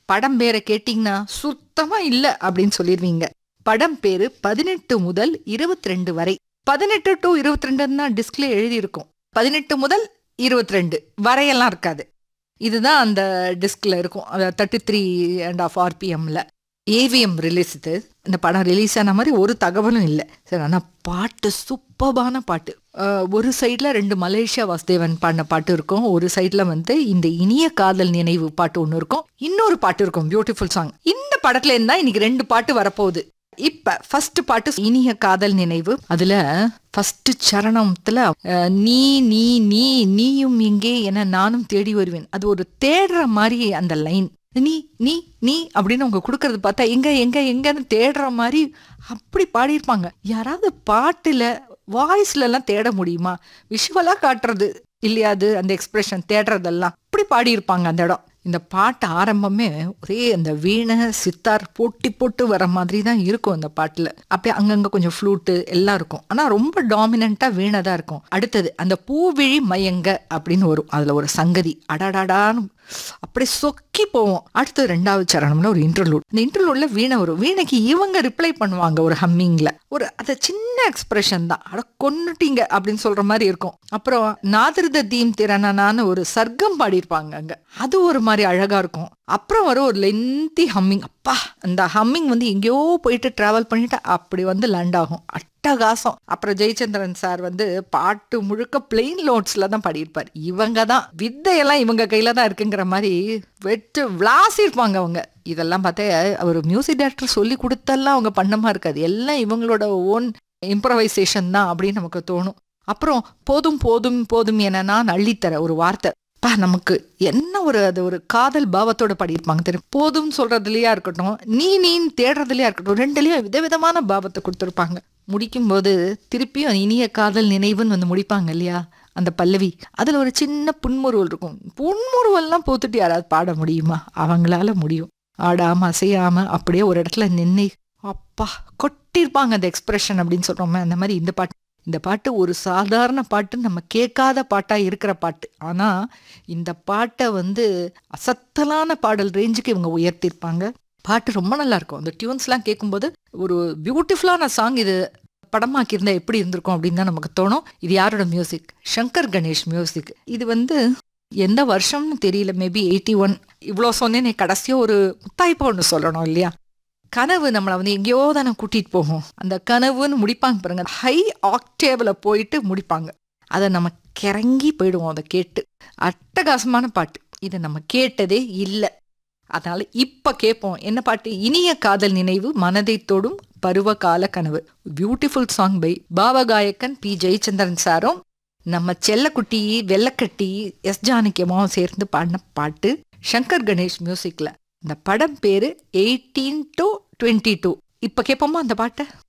படம் பேரை கேட்டீங்கன்னா சுத்தமா இல்ல அப்படின்னு சொல்லிடுவீங்க படம் பேரு பதினெட்டு முதல் இருபத்தி ரெண்டு வரை பதினெட்டு டு இருபத்தி ரெண்டுன்னு தான் டிஸ்க்ல எழுதி இருக்கும் பதினெட்டு முதல் இருபத்தி ரெண்டு வரையெல்லாம் இருக்காது இதுதான் அந்த டிஸ்க்ல இருக்கும் தேர்ட்டி த்ரீ அண்ட் ஆஃப் ஆர்பிஎம்ல ஏவிஎம் ரிலீஸ் இது இந்த படம் ரிலீஸ் ஆன மாதிரி ஒரு தகவலும் இல்லை சரி ஆனால் பாட்டு சூப்பர்பான பாட்டு அஹ், ஒரு சைடில் ரெண்டு மலேசியா வாசுதேவன் பாடின பாட்டு இருக்கும் ஒரு சைடில் வந்து இந்த இனிய காதல் நினைவு பாட்டு ஒன்று இருக்கும் இன்னொரு பாட்டு இருக்கும் பியூட்டிஃபுல் சாங் இந்த படத்துல இருந்தா இன்னைக்கு ரெண்டு பாட்டு வரப்போகுது இப்ப ஃபர்ஸ்ட் பாட்டு இனிய காதல் நினைவு அதுல ஃபர்ஸ்ட் சரணத்துல அஹ், நீ நீ நீ நீயும் எங்கே என நானும் தேடி வருவேன் அது ஒரு தேடுற மாதிரி அந்த லைன் நீ நீ நீ அப்படின்னு அவங்க கொடுக்கறது பார்த்தா எங்க எங்க எங்கன்னு தேடுற மாதிரி அப்படி பாடியிருப்பாங்க யாராவது பாட்டுல வாய்ஸ்ல எல்லாம் தேட முடியுமா விஷுவலா காட்டுறது இல்லையா அது அந்த எக்ஸ்பிரஷன் தேடுறதெல்லாம் அப்படி பாடியிருப்பாங்க அந்த இடம் இந்த பாட்டு ஆரம்பமே ஒரே அந்த வீணை சித்தார் போட்டி போட்டு வர மாதிரி தான் இருக்கும் அந்த பாட்டுல அப்படியே அங்கங்க கொஞ்சம் ஃப்ளூட்டு எல்லாம் இருக்கும் ஆனா ரொம்ப டாமினண்டா வீணை தான் இருக்கும் அடுத்தது அந்த பூவிழி மயங்க அப்படின்னு வரும் அதுல ஒரு சங்கதி அடடாடான்னு அப்படியே சொக்கி போவோம் அடுத்து ரெண்டாவது சரணம்ல ஒரு இன்டர்லூட் இந்த இன்டர்லூட்ல வீணை வரும் வீணைக்கு இவங்க ரிப்ளை பண்ணுவாங்க ஒரு ஹம்மிங்ல ஒரு அது சின்ன எக்ஸ்பிரஷன் தான் அட கொன்னுட்டீங்க அப்படின்னு சொல்ற மாதிரி இருக்கும் அப்புறம் நாதிருத தீம் திறனான ஒரு சர்க்கம் பாடியிருப்பாங்க அங்க அது ஒரு மாதிரி அழகா இருக்கும் அப்புறம் வரும் ஒரு லென்த்தி ஹம்மிங் அப்பா அந்த ஹம்மிங் வந்து எங்கேயோ போயிட்டு டிராவல் பண்ணிட்டு அப்படி வந்து லேண்ட் ஆகும் அட்டகாசம் அப்புறம் ஜெயச்சந்திரன் சார் வந்து பாட்டு முழுக்க பிளெயின் நோட்ஸ்ல தான் பாடியிருப்பார் இவங்க தான் வித்தையெல்லாம் இவங்க கையில தான் இருக்குங்கிற மாதிரி வெட்டு விளாசிருப்பாங்க அவங்க இதெல்லாம் பார்த்தா அவர் மியூசிக் டைரக்டர் சொல்லி கொடுத்தெல்லாம் அவங்க பண்ணமா இருக்காது எல்லாம் இவங்களோட ஓன் இம்ப்ரவைசேஷன் தான் அப்படின்னு நமக்கு தோணும் அப்புறம் போதும் போதும் போதும் என நான் அள்ளித்தர ஒரு வார்த்தை பா நமக்கு என்ன ஒரு அது ஒரு காதல் பாவத்தோட பாடியிருப்பாங்க தெரியும் போதும் சொல்றதுலயா இருக்கட்டும் நீ நீன்னு தேடுறதுலயா இருக்கட்டும் ரெண்டுலயும் விதவிதமான பாவத்தை கொடுத்துருப்பாங்க முடிக்கும்போது திருப்பியும் இனிய காதல் நினைவுன்னு வந்து முடிப்பாங்க இல்லையா அந்த பல்லவி அதுல ஒரு சின்ன புன்முறுவல் இருக்கும் புன்முறுவல்லாம் போத்துட்டு யாராவது பாட முடியுமா அவங்களால முடியும் ஆடாம அசையாம அப்படியே ஒரு இடத்துல நின்று அப்பா கொட்டியிருப்பாங்க அந்த எக்ஸ்பிரஷன் அப்படின்னு சொல்றோமே அந்த மாதிரி இந்த பாட்டு இந்த பாட்டு ஒரு சாதாரண பாட்டு நம்ம கேட்காத பாட்டா இருக்கிற பாட்டு ஆனா இந்த பாட்டை வந்து அசத்தலான பாடல் ரேஞ்சுக்கு இவங்க உயர்த்தியிருப்பாங்க பாட்டு ரொம்ப நல்லா இருக்கும் அந்த டியூன்ஸ்லாம் கேட்கும்போது ஒரு பியூட்டிஃபுல்லான சாங் இது படமாக்கியிருந்தா எப்படி இருந்திருக்கும் அப்படின்னு தான் நமக்கு தோணும் இது யாரோட மியூசிக் சங்கர் கணேஷ் மியூசிக் இது வந்து எந்த வருஷம்னு தெரியல மேபி எயிட்டி ஒன் இவ்வளோ சொன்னேனே கடைசியாக ஒரு முத்தாய்ப்பா ஒன்று சொல்லணும் இல்லையா கனவு நம்மளை வந்து எங்கேயோ தானே கூட்டிகிட்டு போகும் அந்த கனவுன்னு முடிப்பாங்க பாருங்க ஹை ஆக்டேவில் போயிட்டு முடிப்பாங்க அதை நம்ம கிறங்கி போயிடுவோம் அதை கேட்டு அட்டகாசமான பாட்டு இதை நம்ம கேட்டதே இல்லை அதனால இப்ப கேட்போம் என்ன பாட்டு இனிய காதல் நினைவு மனதை தொடும் பருவகால கனவு பியூட்டிஃபுல் சாங் பை பாவகாயக்கன் பி ஜெயச்சந்திரன் சாரும் நம்ம செல்லக்குட்டி வெள்ளக்கட்டி எஸ் ஜானகியமாவும் சேர்ந்து பாடின பாட்டு சங்கர் கணேஷ் மியூசிக்ல இந்த படம் பேரு எயிட்டீன் டு டுவெண்ட்டி டூ இப்ப கேட்போமா அந்த பாட்டை